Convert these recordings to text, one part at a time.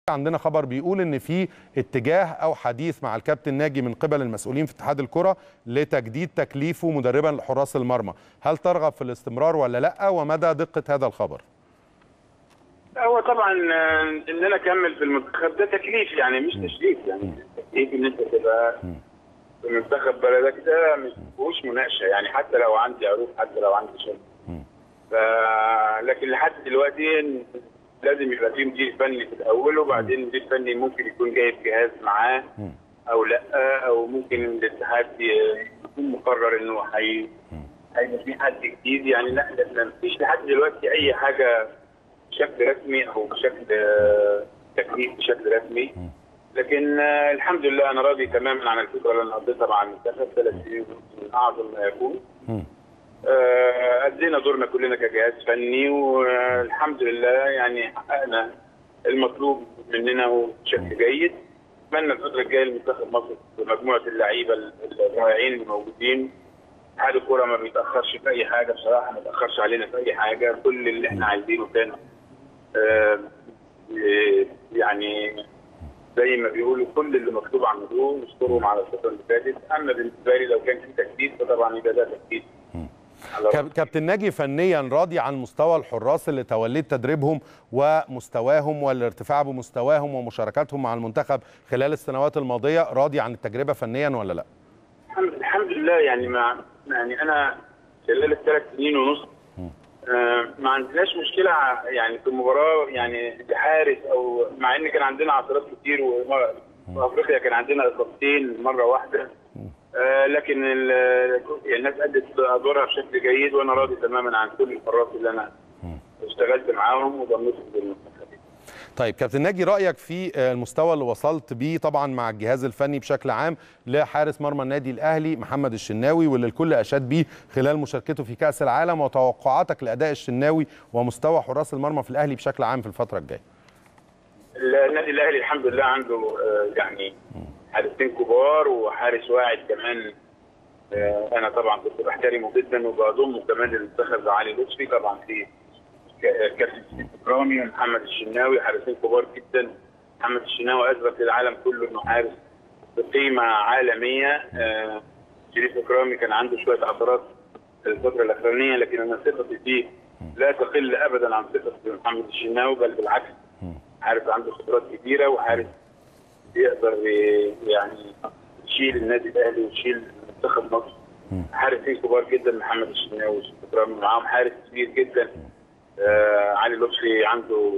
عندنا خبر بيقول ان في اتجاه او حديث مع الكابتن ناجي من قبل المسؤولين في اتحاد الكره لتجديد تكليفه مدربا لحراس المرمى هل ترغب في الاستمرار ولا لا ومدى دقه هذا الخبر هو طبعا آه، ان انا اكمل في المنتخب ده تكليف يعني مش تشريف يعني تكليف ان انت تبقى في منتخب بلدك ده مش مفيهوش مناقشه يعني حتى لو عندي عروض حتى لو عندي شغل ف لكن لحد دلوقتي لازم يبقى في مدير فني في الاول وبعدين مدير فني ممكن يكون جايب جهاز معاه او لا او ممكن الاتحاد ي- يكون مقرر انه هي هيبقى في حد جديد يعني لا لا ما فيش لحد دلوقتي اي حاجه بشكل رسمي او بشكل آه، تكليف بشكل رسمي لكن آه، الحمد لله انا راضي تماما عن الفتره اللي انا قضيتها مع المنتخب ثلاث سنين ونص من اعظم ما يكون آه، ادينا دورنا كلنا كجهاز فني والحمد لله يعني حققنا المطلوب مننا بشكل جيد اتمنى الفتره الجايه لمنتخب مصر بمجموعه اللعيبه الرائعين اللي موجودين اتحاد الكوره ما بيتاخرش في اي حاجه بصراحه ما بيتاخرش علينا في اي حاجه كل اللي احنا عايزينه كان آه، آه، يعني زي ما بيقولوا كل اللي مطلوب عملوه نشكرهم على الفتره اللي فاتت اما بالنسبه لي لو كان في تجديد فطبعا يبقى ده تجديد على كاب- كابتن ناجي فنيا راضي عن مستوى الحراس اللي توليت تدريبهم ومستواهم والارتفاع بمستواهم ومشاركاتهم مع المنتخب خلال السنوات الماضيه راضي عن التجربه فنيا ولا لا الحمد الحمد لله يعني مع يعني انا خلال الثلاث سنين ونص آه، ما عندناش مشكله ع- يعني في المباراه يعني بحارس او مع ان كان عندنا عثرات كتير ومر- في افريقيا كان عندنا اصابتين مره واحده آه، لكن ال- الناس ادت ادوارها بشكل جيد وانا راضي تماما عن كل الحراس اللي انا اشتغلت معاهم وضمنتهم بالمنتخب طيب كابتن ناجي رايك في آه، المستوى اللي وصلت بيه طبعا مع الجهاز الفني بشكل عام لحارس مرمى النادي الاهلي محمد الشناوي واللي الكل اشاد بيه خلال مشاركته في كاس العالم وتوقعاتك لاداء الشناوي ومستوى حراس المرمى في الاهلي بشكل عام في الفتره الجايه النادي الاهلي الحمد لله عنده آه، يعني حارسين كبار وحارس واعد كمان آه، انا طبعا كنت بحترمه جدا وبضمه كمان للمنتخب علي لطفي طبعا في ك- كابتن سيف اكرامي ومحمد الشناوي حارسين كبار جدا محمد الشناوي اثبت للعالم كله انه حارس بقيمه عالميه آه، شريف اكرامي كان عنده شويه عثرات في الفتره الاخرانيه لكن انا ثقتي فيه لا تقل ابدا عن ثقتي في محمد الشناوي بل بالعكس حارس عنده خبرات كبيره وحارس يقدر ي- يعني يشيل النادي الاهلي ويشيل منتخب مصر حارسين كبار جدا محمد الشناوي وشريف اكرامي معاهم حارس كبير جدا آه علي لطفي عنده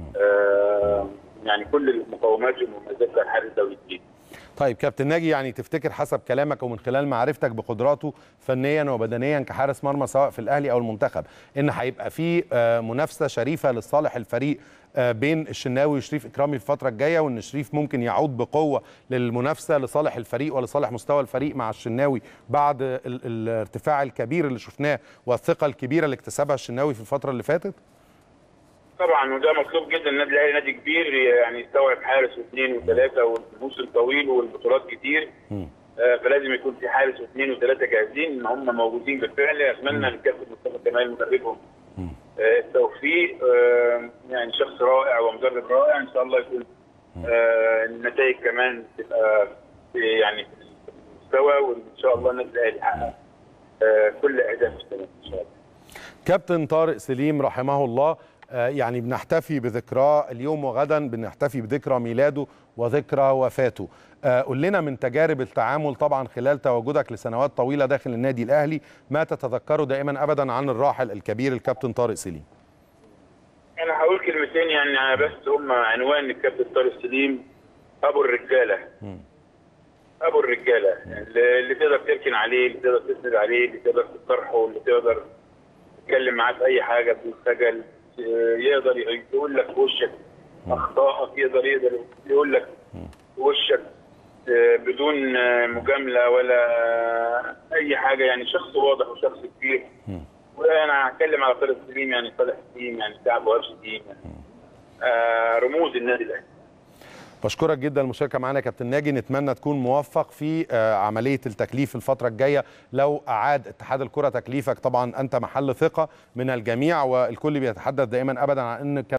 آه يعني كل المقومات والمميزات بتاع الحارس الدولي الجديد طيب كابتن ناجي يعني تفتكر حسب كلامك ومن خلال معرفتك بقدراته فنيا وبدنيا كحارس مرمى سواء في الاهلي او المنتخب ان هيبقى في آه، منافسه شريفه لصالح الفريق آه، بين الشناوي وشريف اكرامي في الفتره الجايه وان شريف ممكن يعود بقوه للمنافسه لصالح الفريق ولصالح مستوى الفريق مع الشناوي بعد ال- الارتفاع الكبير اللي شفناه والثقه الكبيره اللي اكتسبها الشناوي في الفتره اللي فاتت طبعا وده مطلوب جدا النادي الاهلي نادي كبير يعني يستوعب حارس واثنين وثلاثه والموسم طويل والبطولات كتير آه، فلازم يكون في حارس واثنين وثلاثه جاهزين ان هم موجودين بالفعل اتمنى للكابتن مصطفى كمال مدربهم آه، التوفيق آه، يعني شخص رائع ومدرب رائع ان شاء الله يكون آه، النتائج كمان تبقى في- يعني في المستوى وان شاء الله النادي الاهلي يحقق آه، كل اهداف السنه ان شاء الله كابتن طارق سليم رحمه الله آه، يعني بنحتفي بذكراه اليوم وغدا بنحتفي بذكرى ميلاده وذكرى وفاته آه، قول لنا من تجارب التعامل طبعا خلال تواجدك لسنوات طويلة داخل النادي الأهلي ما تتذكره دائما أبدا عن الراحل الكبير الكابتن طارق سليم انا هقول كلمتين يعني بس هم عنوان الكابتن طارق سليم ابو الرجاله ابو الرجاله اللي اللي تقدر تركن عليه اللي تقدر تسند عليه اللي تقدر تطرحه اللي تقدر تتكلم معاه في اي حاجه بدون خجل آه، يقدر يقول لك في وشك اخطائك يقدر يقدر يقول لك في وشك آه، بدون آه، مجامله ولا اي حاجه يعني شخص واضح وشخص كبير وانا هتكلم على طارق سليم يعني صالح سليم يعني كعب وهاب سليم يعني آه رموز النادي الاهلي بشكرك جدا المشاركة معنا يا كابتن ناجي نتمنى تكون موفق في آه، عملية التكليف الفترة الجاية لو أعاد اتحاد الكرة تكليفك طبعا أنت محل ثقة من الجميع والكل بيتحدث دائما أبدا عن أن